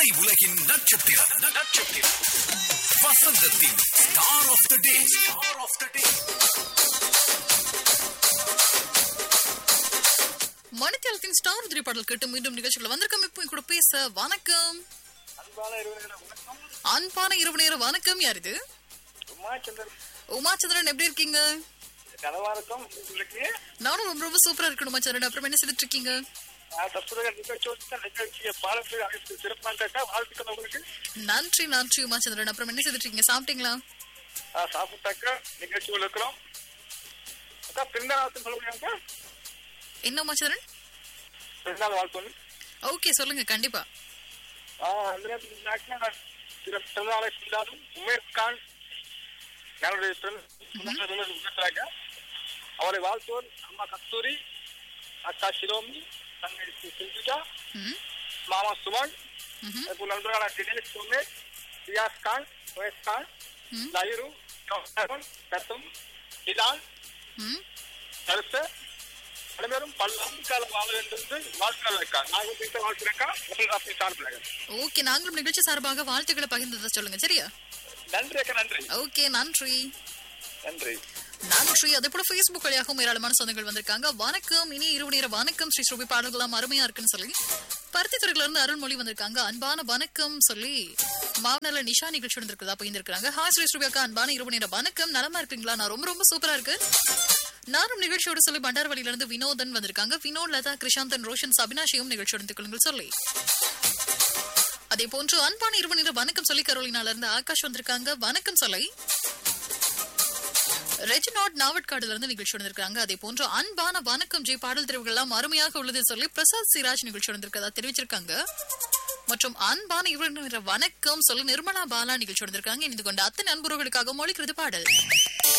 திரை உலகின் நட்சத்திரம் நட்சத்திரம் வசந்தத்தின் star of the day star of the day மணித்தியாலத்தின் ஸ்டார் திரைப்பாடல் கேட்டு மீண்டும் நிகழ்ச்சிகள் வந்திருக்கோம் இப்போ என் கூட பேச வணக்கம் அன்பான இருவர்களே வணக்கம் அன்பான இரவு நேர வணக்கம் யார் இது உமாச்சந்திரன் உமாச்சந்திரன் எப்படி இருக்கீங்க கனவா இருக்கும் உங்களுக்கு நானும் ரொம்ப ரொம்ப சூப்பரா இருக்கணும் உமாச்சந்திரன் அப்புறம் என்ன செய்துட்டு இருக்கீங்க தற்போதைய நிகழ்ச்சி வந்து நிகழ்ச்சியை பாடத்தில் அழைத்து சிறப்பாக கேட்டா வாழ்த்துக்கள் உங்களுக்கு நன்றி நன்றி உமாச்சந்திரன் அப்புறம் என்ன செய்துட்டு இருக்கீங்க சாப்பிட்டீங்களா ஆ, சாப்பிட்டாக்க நிகழ்ச்சிகள் இருக்கிறோம் அக்கா பிறந்தநாள் சொல்ல முடியாங்க என்ன உமாச்சந்திரன் பிறந்தநாள் வாழ்த்து ஓகே சொல்லுங்க கண்டிப்பா ஆ அந்த நேரத்தில் நான் சில பிறந்தநாளை கொண்டாடும் உமேர் கான் என்னுடைய பிறந்த அவரை வாழ்த்துவோர் அம்மா கஸ்தூரி அக்கா சிரோமி தங்கை சிந்துஜா ம் மாமா சுமன் ம்ஹும். இப்போ நண்பர்களான தினேஷ் சுமே ரியாஸ் கான் சுரேஷ் கான் ம். நயிரு கௌசவன் கத்தும் இதான் ம் கருத்த அனைவரும் பல்லாண்டு காலம் வாழ வேண்டும் என்று வாழ்த்துக்கள் இருக்கா நாங்கள் வீட்டை வாழ்த்துறக்கா அப்படி சார்பில் ஓகே நாங்களும் நிகழ்ச்சி சார்பாக வாழ்த்துக்களை பகிர்ந்ததை சொல்லுங்க சரியா நன்றி அக்கா நன்றி ஓகே நன்றி நன்றி நன்றி அதே போல Facebook வழியாகவும் ஏராளமான சொந்தங்கள் வந்திருக்காங்க வணக்கம் இனி இரவு நேர வணக்கம் ஸ்ரீ ஸ்ரூபி பாடல்களாம் அருமையா இருக்குன்னு சொல்லி பருத்தி துறையில இருந்து அருள்மொழி வந்திருக்காங்க அன்பான வணக்கம் சொல்லி மாவனர்ல நிஷா நிகழ்ச்சி வந்திருக்கிறதா போயிருந்திருக்காங்க ஹாய் ஸ்ரீ ஸ்ரூபி அக்கா அன்பான இரவு நேர வணக்கம் நலமா இருக்கீங்களா நான் ரொம்ப ரொம்ப சூப்பரா இருக்கு நானும் நிகழ்ச்சியோட சொல்லி பண்டார்வழியில இருந்து வினோதன் வந்திருக்காங்க வினோத் லதா கிருஷாந்தன் ரோஷன் சபினாஷியும் நிகழ்ச்சியோட இணைந்து கொள்ளுங்கள் சொல்லி அதே போன்று அன்பான இரவு நேர வணக்கம் சொல்லி கரோலினால இருந்து ஆகாஷ் வந்திருக்காங்க வணக்கம் சொல்லி ரெஜினாட் நாவட்காடுல இருந்து நிகழ்ச்சி வந்திருக்காங்க அதே போன்று அன்பான வணக்கம் ஜெய் பாடல் தெரிவுகள் எல்லாம் அருமையாக உள்ளது சொல்லி பிரசாத் சிராஜ் நிகழ்ச்சி வந்திருக்கதா தெரிவிச்சிருக்காங்க மற்றும் அன்பான இவர்கள் வணக்கம் சொல்லி நிர்மலா பாலா நிகழ்ச்சி வந்திருக்காங்க இணைந்து கொண்ட அத்தனை அன்புறவுகளுக்காக மொழிக்கிறது பாடல்